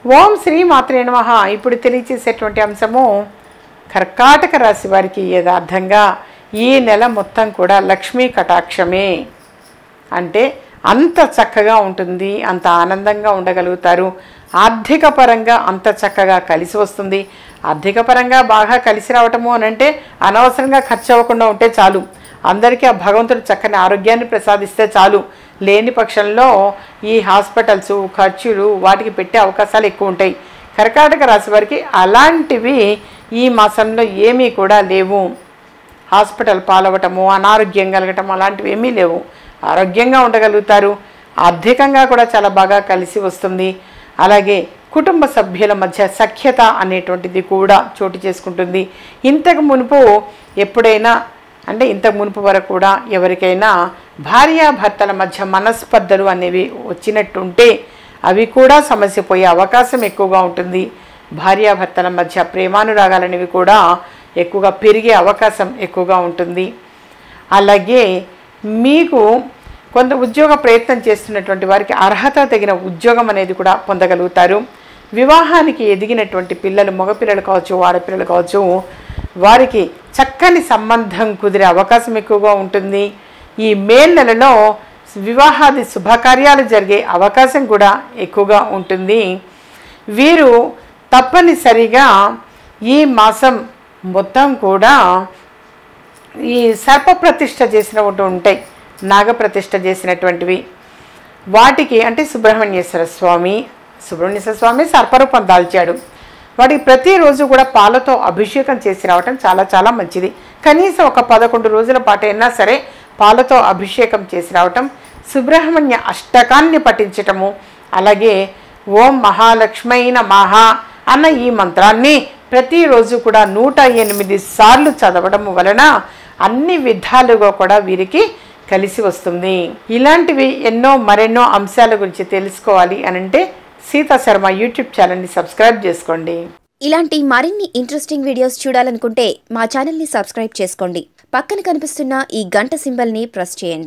ఓం శ్రీ మాత్రే నమః ఇప్పుడు తెలియచేసేటువంటి అంశము కర్కాటక రాశి వారికి యథార్థంగా ఈ నెల మొత్తం కూడా లక్ష్మీ కటాక్షమే అంటే అంత చక్కగా ఉంటుంది అంత ఆనందంగా ఉండగలుగుతారు ఆర్థిక పరంగా అంత చక్కగా కలిసి వస్తుంది ఆర్థిక పరంగా బాగా కలిసి రావటము అని అంటే అనవసరంగా ఖర్చు అవ్వకుండా ఉంటే చాలు అందరికీ ఆ భగవంతుడు చక్కని ఆరోగ్యాన్ని ప్రసాదిస్తే చాలు లేని పక్షంలో ఈ హాస్పిటల్స్ ఖర్చులు వాటికి పెట్టే అవకాశాలు ఎక్కువ ఉంటాయి కర్కాటక రాశి వారికి అలాంటివి ఈ మాసంలో ఏమీ కూడా లేవు హాస్పిటల్ పాలవటము అనారోగ్యం కలగటం అలాంటివి ఏమీ లేవు ఆరోగ్యంగా ఉండగలుగుతారు ఆర్థికంగా కూడా చాలా బాగా కలిసి వస్తుంది అలాగే కుటుంబ సభ్యుల మధ్య సఖ్యత అనేటువంటిది కూడా చోటు చేసుకుంటుంది ఇంతకు మునుపు ఎప్పుడైనా అంటే ఇంతకు మునుపు వరకు కూడా ఎవరికైనా భార్యాభర్తల మధ్య మనస్పర్ధలు అనేవి వచ్చినట్టుంటే అవి కూడా సమస్య పోయే అవకాశం ఎక్కువగా ఉంటుంది భార్యాభర్తల మధ్య ప్రేమానురాగాలనేవి కూడా ఎక్కువగా పెరిగే అవకాశం ఎక్కువగా ఉంటుంది అలాగే మీకు కొంత ఉద్యోగ ప్రయత్నం చేస్తున్నటువంటి వారికి అర్హత తగిన ఉద్యోగం అనేది కూడా పొందగలుగుతారు వివాహానికి ఎదిగినటువంటి పిల్లలు మగపిల్లలు కావచ్చు ఆడపిల్లలు కావచ్చు వారికి చక్కని సంబంధం కుదిరే అవకాశం ఎక్కువగా ఉంటుంది ఈ మే నెలలో వివాహాది శుభకార్యాలు జరిగే అవకాశం కూడా ఎక్కువగా ఉంటుంది వీరు తప్పనిసరిగా ఈ మాసం మొత్తం కూడా ఈ సర్ప ప్రతిష్ఠ చేసినవి ఉంటాయి నాగప్రతిష్ఠ చేసినటువంటివి వాటికి అంటే సుబ్రహ్మణ్యేశ్వర స్వామి సుబ్రహ్మణ్యేశ్వర స్వామి సర్పరూపం దాల్చాడు వాటికి ప్రతిరోజు కూడా పాలతో అభిషేకం చేసి రావటం చాలా చాలా మంచిది కనీసం ఒక పదకొండు రోజుల పాటు అయినా సరే పాలతో అభిషేకం చేసి రావటం సుబ్రహ్మణ్య అష్టకాన్ని పఠించటము అలాగే ఓం మహాలక్ష్మైన మహా అన్న ఈ మంత్రాన్ని ప్రతిరోజు కూడా నూట ఎనిమిది సార్లు చదవడం వలన అన్ని విధాలుగా కూడా వీరికి కలిసి వస్తుంది ఇలాంటివి ఎన్నో మరెన్నో అంశాల గురించి తెలుసుకోవాలి అనంటే సీతా శర్మ యూట్యూబ్ ఛానల్ని సబ్స్క్రైబ్ చేసుకోండి ఇలాంటి మరిన్ని ఇంట్రెస్టింగ్ వీడియోస్ చూడాలనుకుంటే మా ఛానల్ని సబ్స్క్రైబ్ చేసుకోండి పక్కన కనిపిస్తున్న ఈ గంట సింబల్ని ప్రెస్ చేయండి